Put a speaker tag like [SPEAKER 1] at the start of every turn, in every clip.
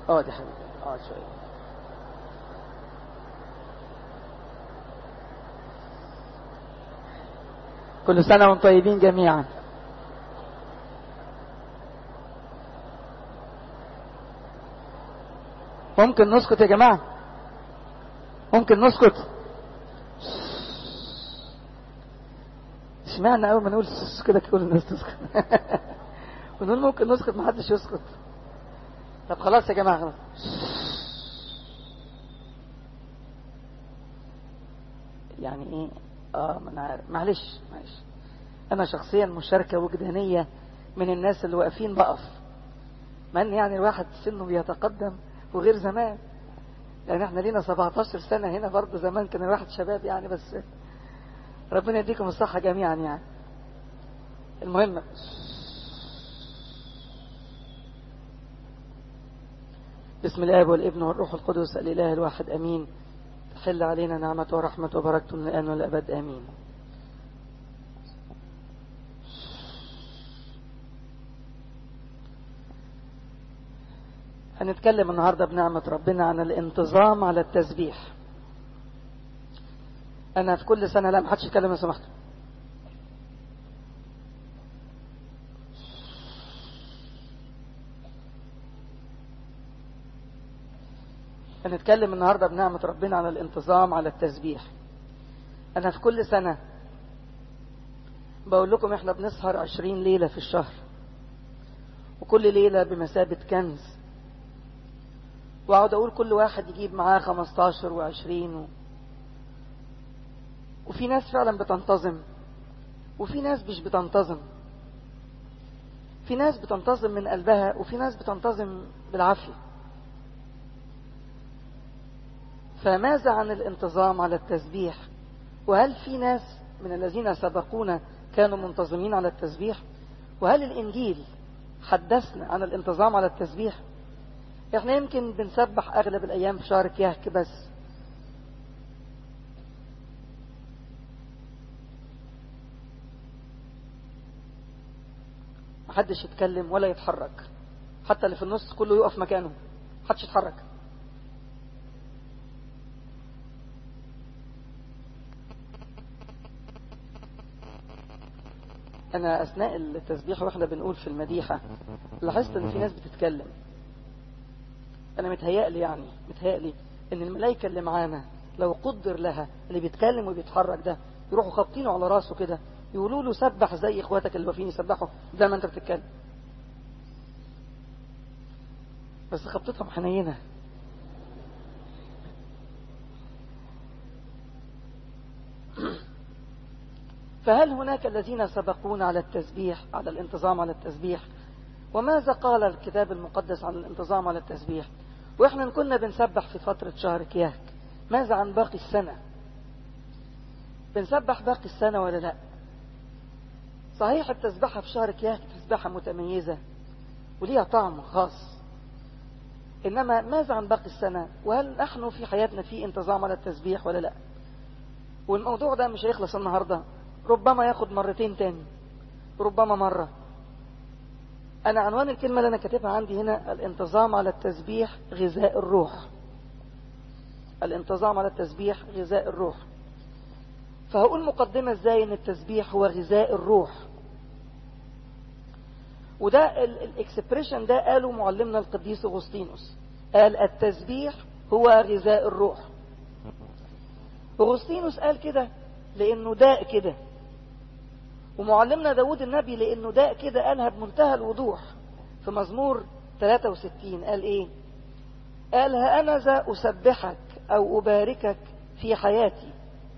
[SPEAKER 1] اقعد يا حبيبي اقعد شويه كل سنة وانتم طيبين جميعا ممكن نسكت يا جماعة ممكن نسكت اشمعنى اول ما نقول سس كده كل الناس تسكت ونقول ممكن نسكت محدش يسكت طب خلاص يا جماعة خلاص يعني ايه اه ما انا عارف معلش معلش انا شخصيا مشاركة وجدانية من الناس اللي واقفين بقف مع ان يعني الواحد سنه بيتقدم وغير زمان يعني احنا لينا 17 سنة هنا برضه زمان كان الواحد شباب يعني بس ربنا يديكم الصحة جميعا يعني المهم بسم الآب والابن والروح القدس الإله الواحد أمين تحل علينا نعمة ورحمة وبركة من الآن والأبد آمين هنتكلم النهاردة بنعمة ربنا عن الانتظام على التسبيح أنا في كل سنة لا محدش يتكلم لو سمحت هنتكلم النهاردة بنعمة ربنا عن الانتظام على التسبيح أنا في كل سنة بقول لكم إحنا بنسهر عشرين ليلة في الشهر وكل ليلة بمثابة كنز وأقعد أقول كل واحد يجيب معاه خمستاشر وعشرين و... وفي ناس فعلا بتنتظم وفي ناس مش بتنتظم في ناس بتنتظم من قلبها وفي ناس بتنتظم بالعافية فماذا عن الانتظام على التسبيح وهل في ناس من الذين سبقونا كانوا منتظمين على التسبيح وهل الإنجيل حدثنا عن الانتظام على التسبيح احنا يمكن بنسبح اغلب الايام في شهر كيهك بس محدش يتكلم ولا يتحرك حتى اللي في النص كله يقف مكانه محدش يتحرك انا اثناء التسبيح واحنا بنقول في المديحة لاحظت ان في ناس بتتكلم انا متهيألي يعني متهيألي ان الملائكة اللي معانا لو قدر لها اللي بيتكلم وبيتحرك ده يروحوا خابطينه على راسه كده يقولوا له سبح زي اخواتك اللي واقفين يسبحوا زي ما انت بتتكلم بس خبطتهم حنينه فهل هناك الذين سبقونا على التسبيح على الانتظام على التسبيح وماذا قال الكتاب المقدس عن الانتظام على التسبيح واحنا كنا بنسبح في فترة شهر كياك ماذا عن باقي السنة بنسبح باقي السنة ولا لا صحيح التسبحة في شهر كياك تسبحة متميزة وليها طعم خاص إنما ماذا عن باقي السنة وهل نحن في حياتنا في انتظام على التسبيح ولا لا والموضوع ده مش هيخلص النهاردة ربما ياخد مرتين تاني ربما مرة أنا عنوان الكلمة اللي أنا كاتبها عندي هنا الانتظام على التسبيح غذاء الروح الانتظام على التسبيح غذاء الروح فهقول مقدمة ازاي ان التسبيح هو غذاء الروح وده الاكسبريشن ده قاله معلمنا القديس اغسطينوس قال التسبيح هو غذاء الروح اغسطينوس قال كده لانه داء كده ومعلمنا داود النبي لانه داء كده قالها بمنتهى الوضوح في مزمور 63 قال ايه قال ها انا ذا اسبحك او اباركك في حياتي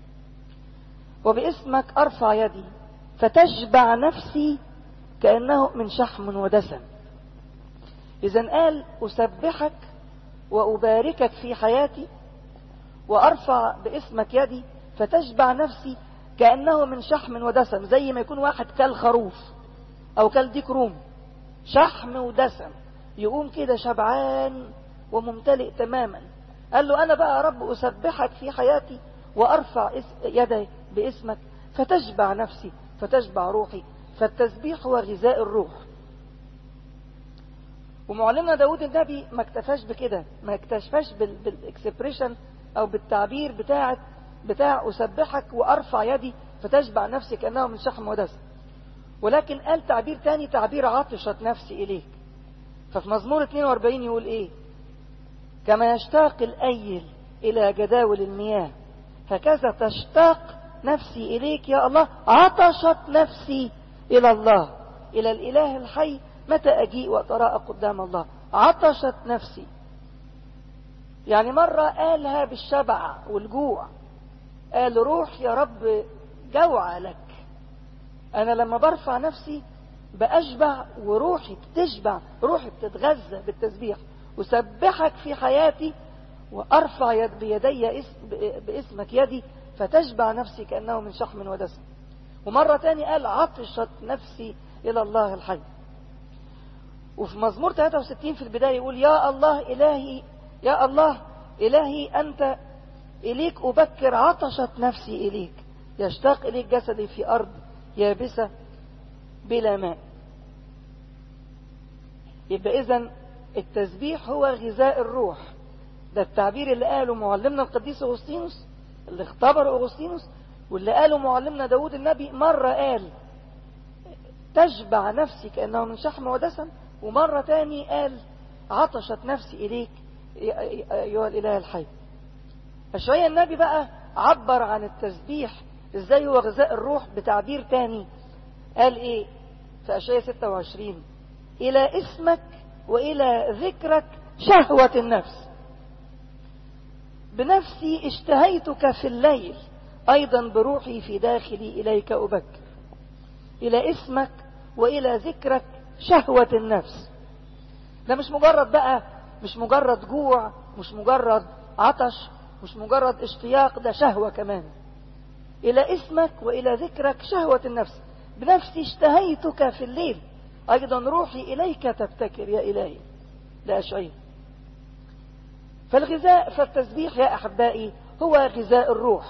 [SPEAKER 1] وباسمك ارفع يدي فتشبع نفسي كانه من شحم ودسم اذا قال اسبحك واباركك في حياتي وارفع باسمك يدي فتشبع نفسي كأنه من شحم ودسم زي ما يكون واحد كل خروف أو كل ديك روم شحم ودسم يقوم كده شبعان وممتلئ تماما قال له أنا بقى يا رب أسبحك في حياتي وأرفع يدي باسمك فتشبع نفسي فتشبع روحي فالتسبيح هو غذاء الروح ومعلمنا داود النبي ما اكتفاش بكده ما اكتفاش بالاكسبريشن او بالتعبير بتاع بتاع اسبحك وارفع يدي فتشبع نفسي كانه من شحم ودسم ولكن قال تعبير تاني تعبير عطشت نفسي اليك ففي مزمور 42 يقول ايه كما يشتاق الايل الى جداول المياه هكذا تشتاق نفسي اليك يا الله عطشت نفسي الى الله الى الاله الحي متى اجيء واتراءى قدام الله عطشت نفسي يعني مرة قالها بالشبع والجوع قال روح يا رب جوع لك انا لما برفع نفسي بأشبع وروحي بتشبع روحي بتتغذى بالتسبيح أسبحك في حياتي وأرفع يد بيدي اسم باسمك يدي فتشبع نفسي كأنه من شحم ودسم ومرة تاني قال عطشت نفسي إلى الله الحي وفي مزمور 63 في البداية يقول يا الله إلهي يا الله إلهي أنت إليك أبكر عطشت نفسي إليك يشتاق إليك جسدي في أرض يابسة بلا ماء يبقى إذا التسبيح هو غذاء الروح ده التعبير اللي قاله معلمنا القديس أغسطينوس اللي اختبره أغسطينوس واللي قاله معلمنا داود النبي مرة قال تشبع نفسي كأنه من شحم ودسم ومرة تاني قال عطشت نفسي إليك أيها الإله الحي أشعيا النبي بقى عبر عن التسبيح إزاي هو غذاء الروح بتعبير تاني قال إيه في أشعيا 26 إلى اسمك وإلى ذكرك شهوة النفس بنفسي اشتهيتك في الليل أيضا بروحي في داخلي إليك أبكر إلى اسمك وإلى ذكرك شهوة النفس ده مش مجرد بقى مش مجرد جوع مش مجرد عطش مش مجرد اشتياق ده شهوة كمان إلى اسمك وإلى ذكرك شهوة النفس بنفسي اشتهيتك في الليل أيضا روحي إليك تبتكر يا إلهي لا شيء فالغذاء فالتسبيح يا أحبائي هو غذاء الروح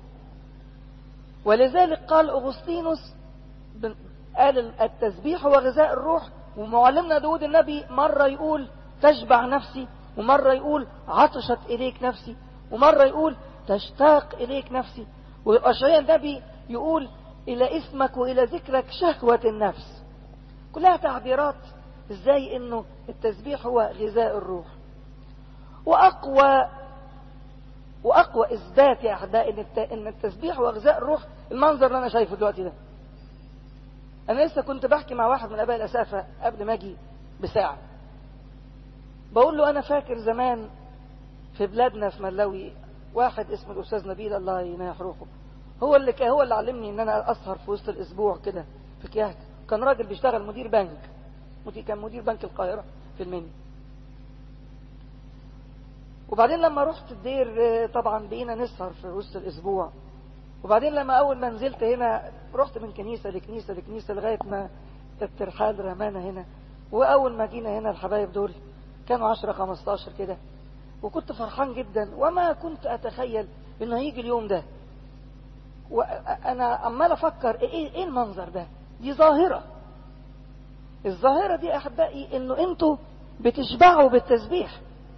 [SPEAKER 1] ولذلك قال أغسطينوس قال التسبيح هو غذاء الروح ومعلمنا داود النبي مرة يقول تشبع نفسي ومرة يقول عطشت إليك نفسي ومرة يقول تشتاق إليك نفسي وأشعياء النبي يقول إلى اسمك وإلى ذكرك شهوة النفس كلها تعبيرات ازاي انه التسبيح هو غذاء الروح واقوى واقوى اثبات يا احبائي ان التسبيح هو غذاء الروح المنظر اللي انا شايفه دلوقتي ده انا لسه كنت بحكي مع واحد من اباء الاسافه قبل ما اجي بساعه بقول له انا فاكر زمان في بلادنا في ملاوي واحد اسمه الاستاذ نبيل الله يناح روحه هو اللي هو اللي علمني ان انا اسهر في وسط الاسبوع كده في كياك كان راجل بيشتغل مدير بنك كان مدير بنك القاهرة في المنيا وبعدين لما رحت الدير طبعا بقينا نسهر في وسط الاسبوع وبعدين لما اول ما نزلت هنا رحت من كنيسة لكنيسة لكنيسة لغاية ما الترحال رمانا هنا واول ما جينا هنا الحبايب دول كانوا 10 15 كده وكنت فرحان جدا وما كنت اتخيل انه هيجي اليوم ده وانا عمال افكر ايه ايه المنظر ده دي ظاهرة الظاهرة دي أحبائي إنه أنتوا بتشبعوا بالتسبيح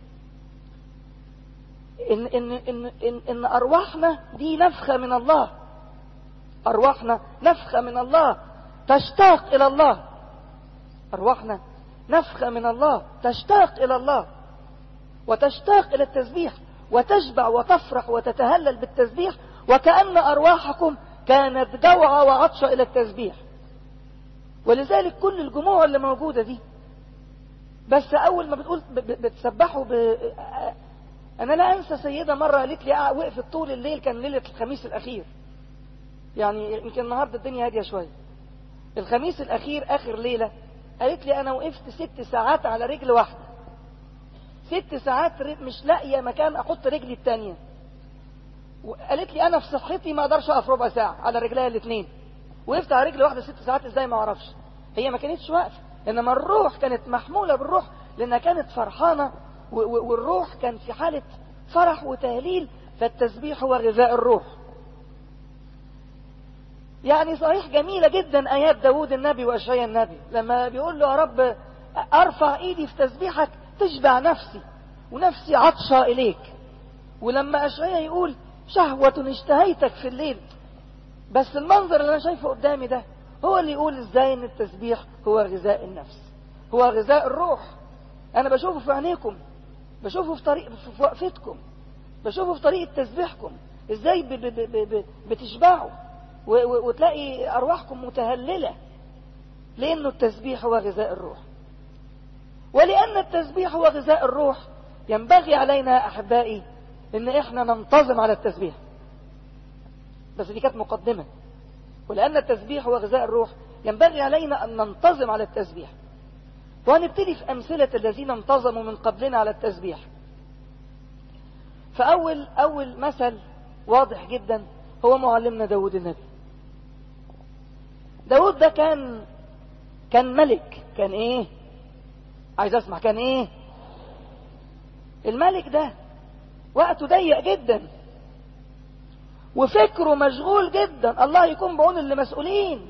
[SPEAKER 1] إن, إن, إن, إن, إن أرواحنا دي نفخة من الله أرواحنا نفخة من الله تشتاق إلى الله أرواحنا نفخة من الله تشتاق إلى الله وتشتاق إلى التسبيح وتشبع وتفرح وتتهلل بالتسبيح وكأن أرواحكم كانت جوعة وعطشة إلى التسبيح ولذلك كل الجموع اللي موجودة دي بس أول ما بتقول بتسبحوا ب... أنا لا أنسى سيدة مرة قالت لي وقفت طول الليل كان ليلة الخميس الأخير يعني يمكن النهاردة الدنيا هادية شوية الخميس الأخير آخر ليلة قالت لي أنا وقفت ست ساعات على رجل واحدة ست ساعات مش لاقية مكان أحط رجلي التانية وقالت لي أنا في صحتي ما أقدرش أقف ربع ساعة على رجليا الاثنين وقفت على رجل واحدة ست ساعات ازاي ما اعرفش هي ما كانتش واقفة انما الروح كانت محمولة بالروح لانها كانت فرحانة والروح كان في حالة فرح وتهليل فالتسبيح هو غذاء الروح يعني صحيح جميلة جدا ايات داود النبي واشعياء النبي لما بيقول له يا رب ارفع ايدي في تسبيحك تشبع نفسي ونفسي عطشة اليك ولما اشعيا يقول شهوة اشتهيتك في الليل بس المنظر اللي انا شايفه قدامي ده هو اللي يقول ازاي ان التسبيح هو غذاء النفس هو غذاء الروح انا بشوفه في عينيكم بشوفه في طريق في وقفتكم بشوفه في طريقة تسبيحكم ازاي ب ب ب ب بتشبعوا وتلاقي ارواحكم متهللة لانه التسبيح هو غذاء الروح ولان التسبيح هو غذاء الروح ينبغي علينا احبائي ان احنا ننتظم على التسبيح بس دي كانت مقدمة ولان التسبيح هو غذاء الروح ينبغي علينا ان ننتظم على التسبيح وهنبتدي في امثلة الذين انتظموا من قبلنا على التسبيح فاول اول مثل واضح جدا هو معلمنا داود النبي داود ده كان كان ملك كان ايه عايز اسمع كان ايه الملك ده وقته ضيق جدا وفكره مشغول جدا الله يكون بعون اللي مسؤولين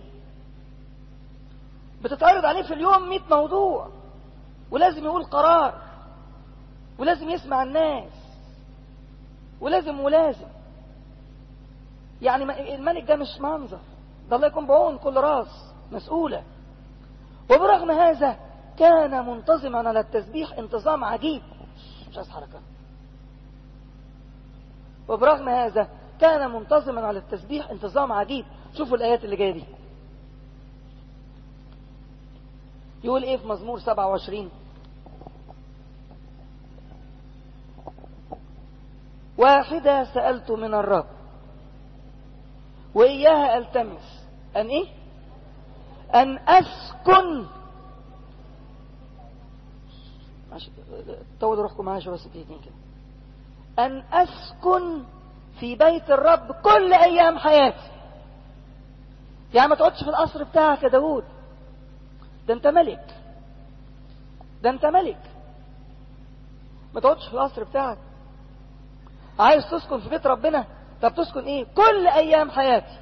[SPEAKER 1] بتتعرض عليه في اليوم 100 موضوع ولازم يقول قرار ولازم يسمع الناس ولازم ولازم يعني الملك ده مش منظر ده الله يكون بعون كل راس مسؤولة وبرغم هذا كان منتظما على التسبيح انتظام عجيب مش عايز حركة وبرغم هذا كان منتظما على التسبيح انتظام عجيب شوفوا الآيات اللي جاية دي يقول ايه في مزمور 27 واحدة سألت من الرب وإياها ألتمس أن إيه أن أسكن طول روحكم معايا شوية سكتين كده أن أسكن في بيت الرب كل أيام حياتي يعني ما تقعدش في القصر بتاعك يا داود ده أنت ملك ده أنت ملك ما تقعدش في القصر بتاعك عايز تسكن في بيت ربنا طب تسكن ايه كل ايام حياتي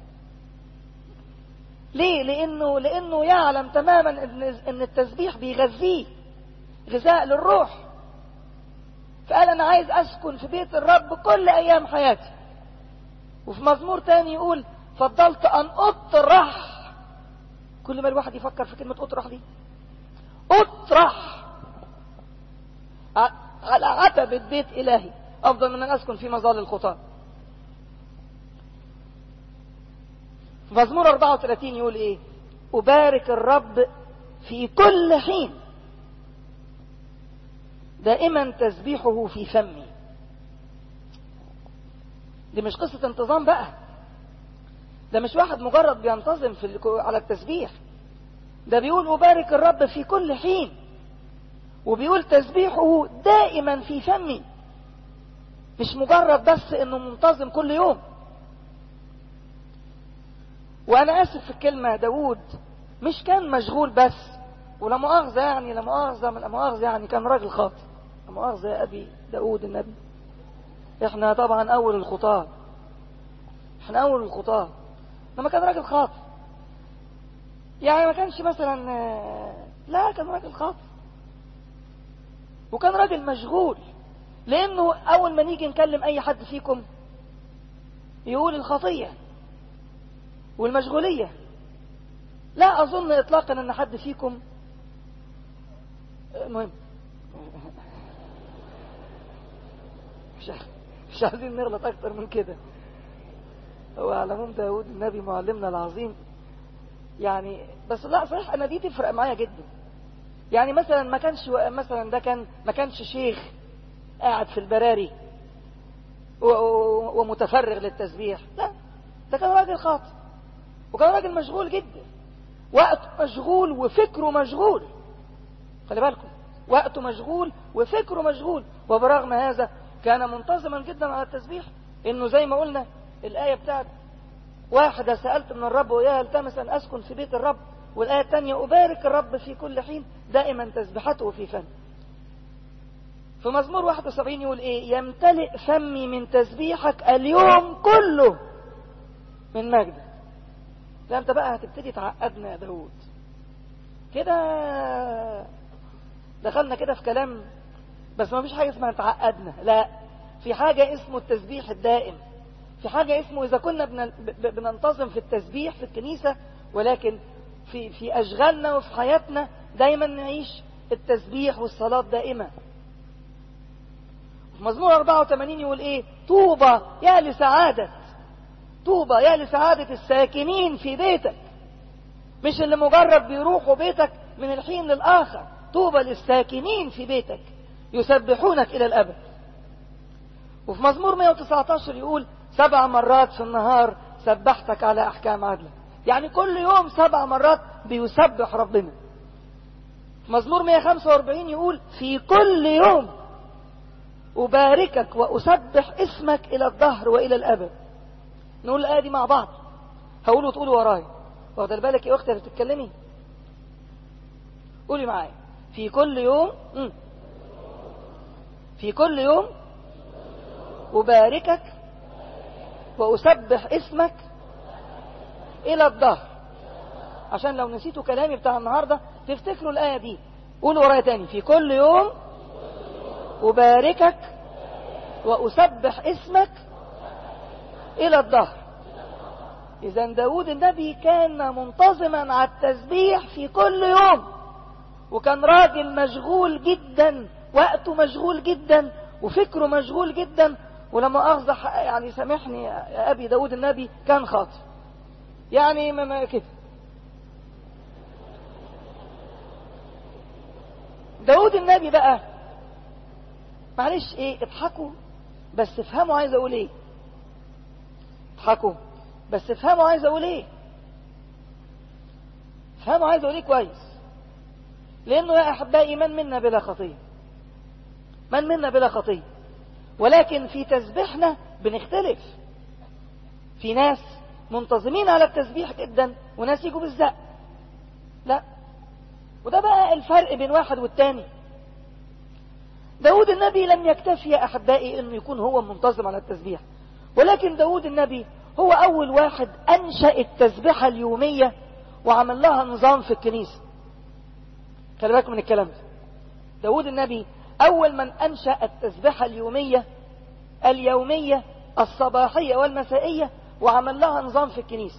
[SPEAKER 1] ليه لانه لانه يعلم تماما ان ان التسبيح بيغذيه غذاء للروح فقال انا عايز اسكن في بيت الرب كل ايام حياتي وفي مزمور تاني يقول فضلت ان اطرح كل ما الواحد يفكر في كلمة اطرح دي اطرح على عتبة بيت الهي افضل من ان اسكن في مظال الخطاه مزمور 34 يقول ايه أبارك الرب في كل حين دائما تسبيحه في فمي دي مش قصة انتظام بقى ده مش واحد مجرد بينتظم في على التسبيح ده بيقول أبارك الرب في كل حين وبيقول تسبيحه دائما في فمي مش مجرد بس انه منتظم كل يوم وانا اسف في الكلمة داود مش كان مشغول بس ولا مؤاخذة يعني لا مؤاخذة من مؤاخذة يعني كان راجل خاطئ لا مؤاخذة يا ابي داود النبي احنا طبعا اول الخطاة احنا اول الخطاة لما كان راجل خاطئ يعني ما كانش مثلا لا كان راجل خاطئ وكان راجل مشغول لانه اول ما نيجي نكلم اي حد فيكم يقول الخطيه والمشغولية لا أظن إطلاقا أن حد فيكم المهم مش مش عايزين نغلط أكتر من كده هو على العموم داود النبي معلمنا العظيم يعني بس لا صحيح أنا دي تفرق معايا جدا يعني مثلا ما كانش مثلا ده كان ما كانش شيخ قاعد في البراري ومتفرغ للتسبيح لا ده كان راجل خاطئ وكان راجل مشغول جدا وقته مشغول وفكره مشغول خلي بالكم وقته مشغول وفكره مشغول وبرغم هذا كان منتظما جدا على التسبيح انه زي ما قلنا الآية بتاعت واحدة سألت من الرب وياها التمس أن أسكن في بيت الرب والآية الثانية أبارك الرب في كل حين دائما تسبحته في فم في مزمور 71 يقول إيه يمتلئ فمي من تسبيحك اليوم كله من مجدك لا انت بقى هتبتدي تعقدنا يا داود كده دخلنا كده في كلام بس ما فيش حاجة اسمها تعقدنا لا في حاجة اسمه التسبيح الدائم في حاجة اسمه إذا كنا بن- ب- بننتظم في التسبيح في الكنيسة ولكن في في أشغالنا وفي حياتنا دايما نعيش التسبيح والصلاة دائمة في مزمور 84 يقول ايه طوبى يا لسعادة طوبى يا لسعادة الساكنين في بيتك مش اللي مجرد بيروحوا بيتك من الحين للآخر طوبى للساكنين في بيتك يسبحونك إلى الأبد وفي مزمور 119 يقول سبع مرات في النهار سبحتك على أحكام عدلك يعني كل يوم سبع مرات بيسبح ربنا في مزمور 145 يقول في كل يوم أباركك وأسبح اسمك إلى الظهر وإلى الأبد نقول الآية دي مع بعض هقول وتقولوا ورايا واخد بالك يا أختي بتتكلمي قولي معايا في كل يوم مم. في كل يوم أباركك وأسبح اسمك إلى الظهر عشان لو نسيتوا كلامي بتاع النهاردة تفتكروا الآية دي قولوا ورايا تاني في كل يوم أباركك وأسبح اسمك إلى الظهر إذا داود النبي كان منتظما على التسبيح في كل يوم وكان راجل مشغول جدا وقته مشغول جدا وفكره مشغول جدا ولما أخذ يعني سامحني يا أبي داود النبي كان خاطئ يعني ما ما كده داود النبي بقى معلش ايه اضحكوا بس افهموا عايز اقول ايه اضحكوا بس افهموا عايز اقول ايه افهموا عايز اقول ايه كويس لانه يا احبائي من منا بلا خطيه من منا بلا خطيه ولكن في تسبيحنا بنختلف في ناس منتظمين على التسبيح جدا وناس يجوا بالزق لا وده بقى الفرق بين واحد والتاني داود النبي لم يكتفي يا أحبائي أنه يكون هو منتظم على التسبيح ولكن داود النبي هو أول واحد أنشأ التسبيحة اليومية وعمل لها نظام في الكنيسة خلي بالكم من الكلام ده داود النبي أول من أنشأ التسبيحة اليومية اليومية الصباحية والمسائية وعمل لها نظام في الكنيسة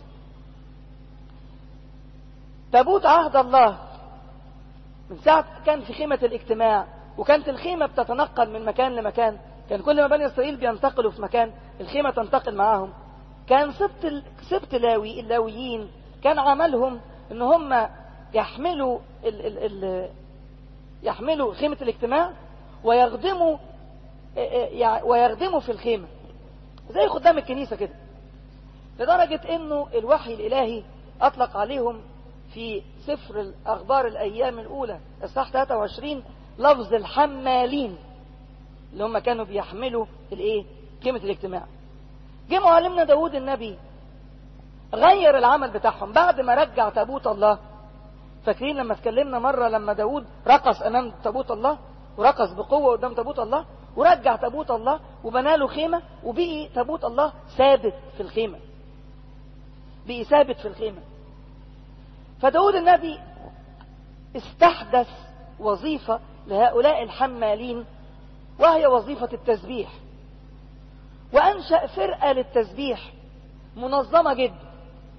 [SPEAKER 1] تابوت عهد الله من ساعة كان في خيمة الاجتماع وكانت الخيمة بتتنقل من مكان لمكان كان كل ما بني إسرائيل بينتقلوا في مكان الخيمة تنتقل معاهم كان سبت ال... سبت لاوي اللاويين كان عملهم ان هم يحملوا ال... ال... ال... يحملوا خيمة الاجتماع ويخدموا ويخدموا في الخيمة زي خدام الكنيسة كده لدرجة انه الوحي الالهي اطلق عليهم في سفر الاخبار الايام الاولى اصحاح 23 لفظ الحمالين اللي هم كانوا بيحملوا الايه قيمة الاجتماع جه معلمنا داود النبي غير العمل بتاعهم بعد ما رجع تابوت الله فاكرين لما اتكلمنا مرة لما داود رقص امام تابوت الله ورقص بقوة قدام تابوت الله ورجع تابوت الله وبنى له خيمة وبقي تابوت الله ثابت في الخيمة بقي ثابت في الخيمة فداود النبي استحدث وظيفة لهؤلاء الحمالين وهي وظيفة التسبيح وأنشأ فرقة للتسبيح منظمة جدا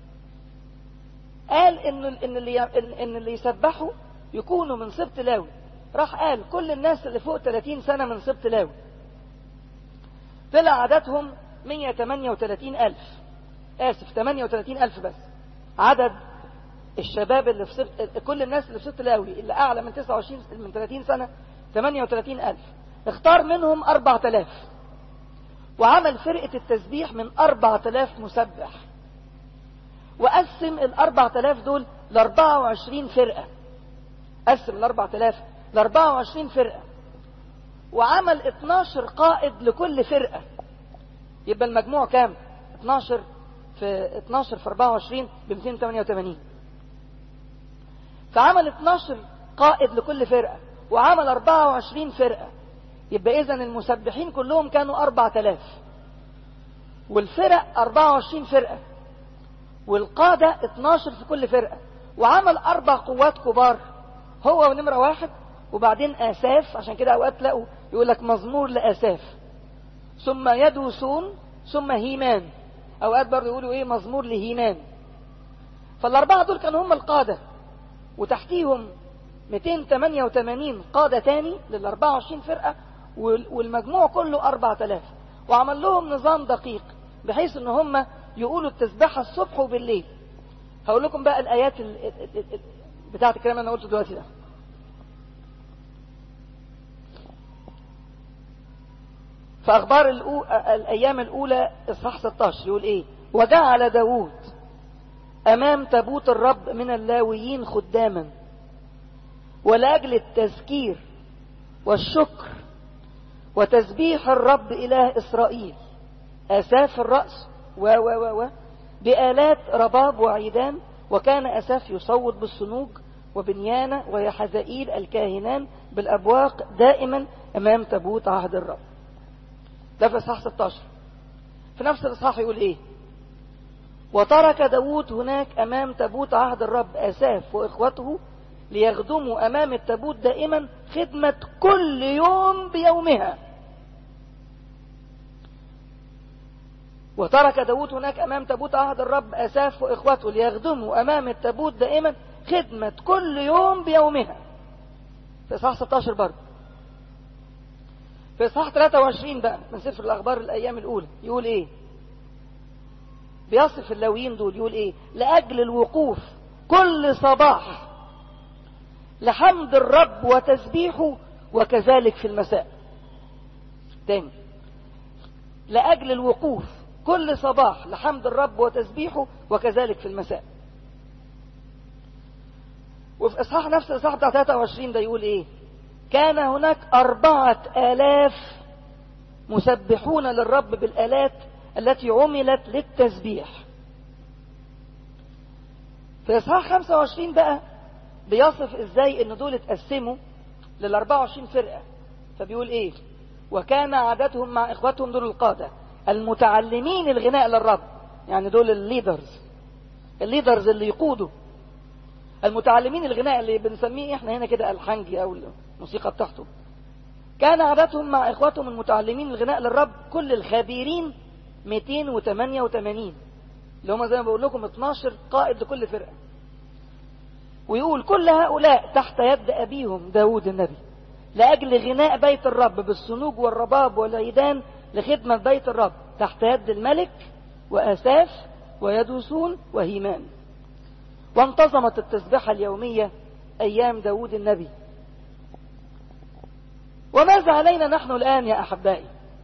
[SPEAKER 1] قال إن إن اللي إن اللي يسبحوا يكونوا من سبط لاوي راح قال كل الناس اللي فوق 30 سنة من سبط لاوي طلع عددهم 138 ألف آسف 38 ألف بس عدد الشباب اللي في سبط كل الناس اللي في سبط لاوي اللي أعلى من 29 من 30 سنة 38 ألف اختار منهم 4000 وعمل فرقة التسبيح من 4000 مسبح وقسم ال 4000 دول ل 24 فرقة قسم ال 4000 ل 24 فرقة وعمل 12 قائد لكل فرقة يبقى المجموع كام 12 في 12 في 24 ب 288 فعمل 12 قائد لكل فرقة وعمل 24 فرقة يبقى إذا المسبحين كلهم كانوا 4000 والفرق 24 فرقة والقادة 12 في كل فرقة وعمل أربع قوات كبار هو نمرة واحد وبعدين آساف عشان كده أوقات تلاقوا يقول لك مزمور لآساف ثم يدوسون ثم هيمان أوقات برضه يقولوا إيه مزمور لهيمان فالأربعة دول كانوا هم القادة وتحتيهم 288 قادة تاني لل 24 فرقة والمجموع كله 4000 وعمل لهم نظام دقيق بحيث ان هم يقولوا التسبيحة الصبح وبالليل هقول لكم بقى الآيات بتاعت الكلام اللي انا قلته دلوقتي ده فأخبار الأو... الأيام الأولى إصحاح 16 يقول إيه وجعل داوود أمام تابوت الرب من اللاويين خداما ولأجل التذكير والشكر وتسبيح الرب إله إسرائيل أساف الرأس و و و و بآلات رباب وعيدان وكان أساف يصوت بالصنوج وبنيانة ويحزائيل الكاهنان بالأبواق دائما أمام تابوت عهد الرب ده في إصحاح 16 في نفس الإصحاح يقول إيه وترك داود هناك أمام تابوت عهد الرب أساف وإخوته ليخدموا أمام التابوت دائما خدمة كل يوم بيومها وترك داود هناك أمام تابوت عهد الرب أساف وإخوته ليخدموا أمام التابوت دائما خدمة كل يوم بيومها في إصحاح 16 برضه في إصحاح 23 بقى من سفر الأخبار الأيام الأولى يقول إيه بيصف اللاويين دول يقول إيه لأجل الوقوف كل صباح لحمد الرب وتسبيحه وكذلك في المساء تاني لأجل الوقوف كل صباح لحمد الرب وتسبيحه وكذلك في المساء وفي إصحاح نفس الإصحاح بتاع 23 ده يقول إيه كان هناك أربعة آلاف مسبحون للرب بالآلات التي عملت للتسبيح في إصحاح 25 بقى بيصف إزاي إن دول اتقسموا لل 24 فرقة فبيقول إيه وكان عادتهم مع إخواتهم دول القادة المتعلمين الغناء للرب يعني دول الليدرز الليدرز اللي يقودوا المتعلمين الغناء اللي بنسميه احنا هنا كده الحنجي او الموسيقى بتاعته كان عادتهم مع اخواتهم المتعلمين الغناء للرب كل الخبيرين 288 اللي هم زي ما بقول لكم 12 قائد لكل فرقه ويقول كل هؤلاء تحت يد ابيهم داود النبي لاجل غناء بيت الرب بالصنوج والرباب والعيدان لخدمة بيت الرب تحت يد الملك وأساف ويدوسون وهيمان وانتظمت التسبحة اليومية أيام داود النبي وماذا علينا نحن الآن يا أحبائي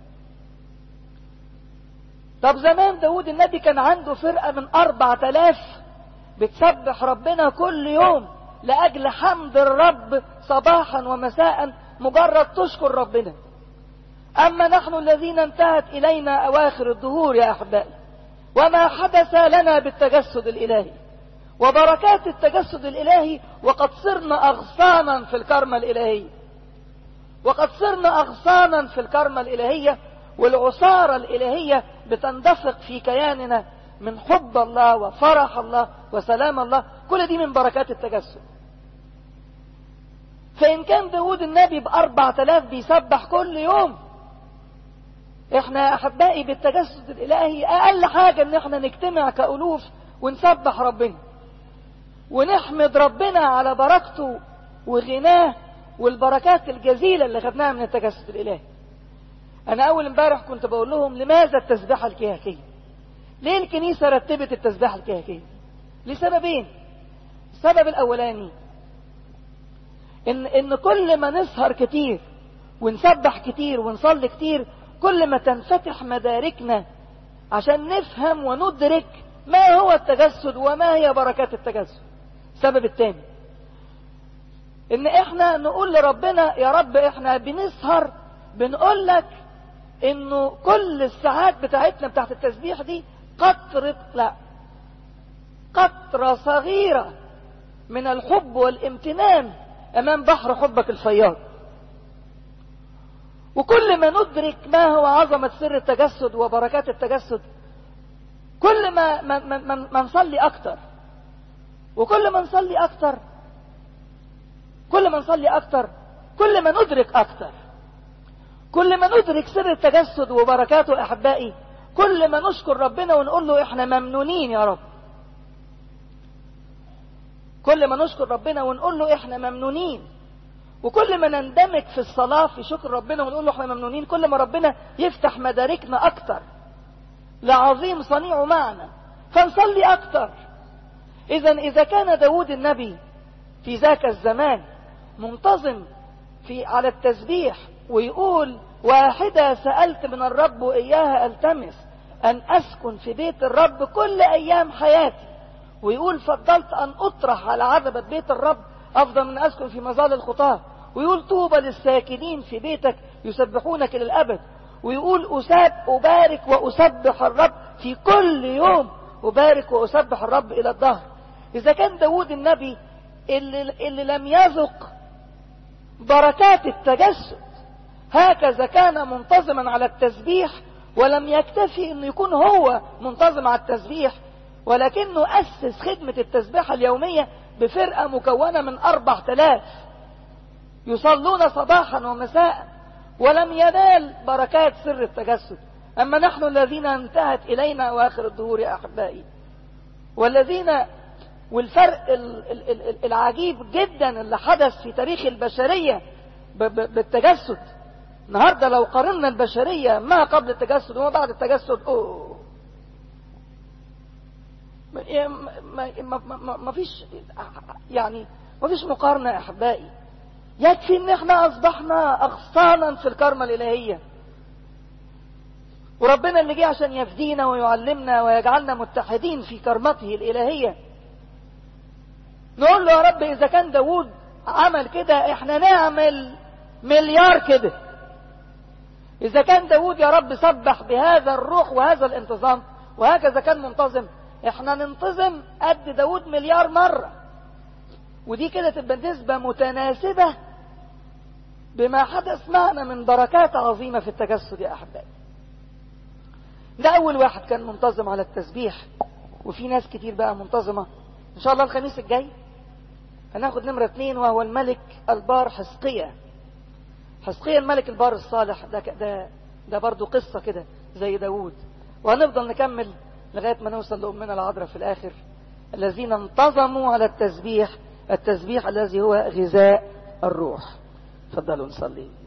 [SPEAKER 1] طب زمان داود النبي كان عنده فرقة من أربعة آلاف بتسبح ربنا كل يوم لأجل حمد الرب صباحا ومساء مجرد تشكر ربنا أما نحن الذين انتهت إلينا أواخر الدهور يا أحبائي وما حدث لنا بالتجسد الإلهي وبركات التجسد الإلهي وقد صرنا أغصانا في الكرمة الإلهية وقد صرنا أغصانا في الكرمة الإلهية والعصارة الإلهية بتندفق في كياننا من حب الله وفرح الله وسلام الله كل دي من بركات التجسد فإن كان داود النبي بأربع تلاف بيسبح كل يوم احنا يا احبائي بالتجسد الالهي اقل حاجة ان احنا نجتمع كالوف ونسبح ربنا ونحمد ربنا على بركته وغناه والبركات الجزيلة اللي خدناها من التجسد الالهي انا اول امبارح كنت بقول لهم لماذا التسبيحة الكهكية ليه الكنيسة رتبت التسبيحة الكهكية لسببين السبب الاولاني ان ان كل ما نسهر كتير ونسبح كتير ونصلي كتير كل ما تنفتح مداركنا عشان نفهم وندرك ما هو التجسد وما هي بركات التجسد السبب الثاني ان احنا نقول لربنا يا رب احنا بنسهر بنقول لك انه كل الساعات بتاعتنا بتاعت التسبيح دي قطرة لا قطرة صغيرة من الحب والامتنان امام بحر حبك الفياض وكل ما ندرك ما هو عظمة سر التجسد وبركات التجسد كل ما ما, ما, ما نصلي أكتر وكل ما نصلي أكتر كل ما نصلي أكتر كل ما ندرك اكتر كل ما ندرك سر التجسد وبركاته احبائي كل ما نشكر ربنا ونقول له احنا ممنونين يا رب كل ما نشكر ربنا ونقول له احنا ممنونين وكل ما نندمج في الصلاة في شكر ربنا ونقول له احنا ممنونين كل ما ربنا يفتح مداركنا اكتر لعظيم صنيعه معنا فنصلي اكتر اذا اذا كان داود النبي في ذاك الزمان منتظم في على التسبيح ويقول واحدة سألت من الرب وإياها ألتمس أن أسكن في بيت الرب كل أيام حياتي ويقول فضلت أن أطرح على عذبة بيت الرب أفضل من أسكن في مظال الخطاة ويقول طوبى للساكنين في بيتك يسبحونك إلى الأبد ويقول أساب أبارك وأسبح الرب في كل يوم أبارك وأسبح الرب إلى الظهر إذا كان داود النبي اللي, اللي لم يذق بركات التجسد هكذا كان منتظما على التسبيح ولم يكتفي انه يكون هو منتظم على التسبيح ولكنه أسس خدمة التسبيحة اليومية بفرقة مكونة من أربع تلاف يصلون صباحا ومساء ولم ينال بركات سر التجسد أما نحن الذين انتهت إلينا أواخر الظهور يا أحبائي والذين والفرق العجيب جدا اللي حدث في تاريخ البشرية بالتجسد النهاردة لو قارنا البشرية ما قبل التجسد وما بعد التجسد أوه ما, ما, ما فيش يعني ما فيش مقارنة يا أحبائي يكفي ان احنا اصبحنا اغصانا في الكرمة الالهية وربنا اللي جه عشان يفدينا ويعلمنا ويجعلنا متحدين في كرمته الالهية نقول له يا رب اذا كان داود عمل كده احنا نعمل مليار كده اذا كان داود يا رب سبح بهذا الروح وهذا الانتظام وهكذا كان منتظم احنا ننتظم قد داود مليار مرة ودي كده تبقى نسبة متناسبة بما حدث معنا من بركات عظيمة في التجسد يا أحبائي ده أول واحد كان منتظم على التسبيح وفي ناس كتير بقى منتظمة إن شاء الله الخميس الجاي هناخد نمرة اتنين وهو الملك البار حسقية حسقية الملك البار الصالح ده ده ده برضه قصة كده زي داوود وهنفضل نكمل لغاية ما نوصل لأمنا العذراء في الآخر الذين انتظموا على التسبيح التسبيح الذي هو غذاء الروح تفضلوا نصلي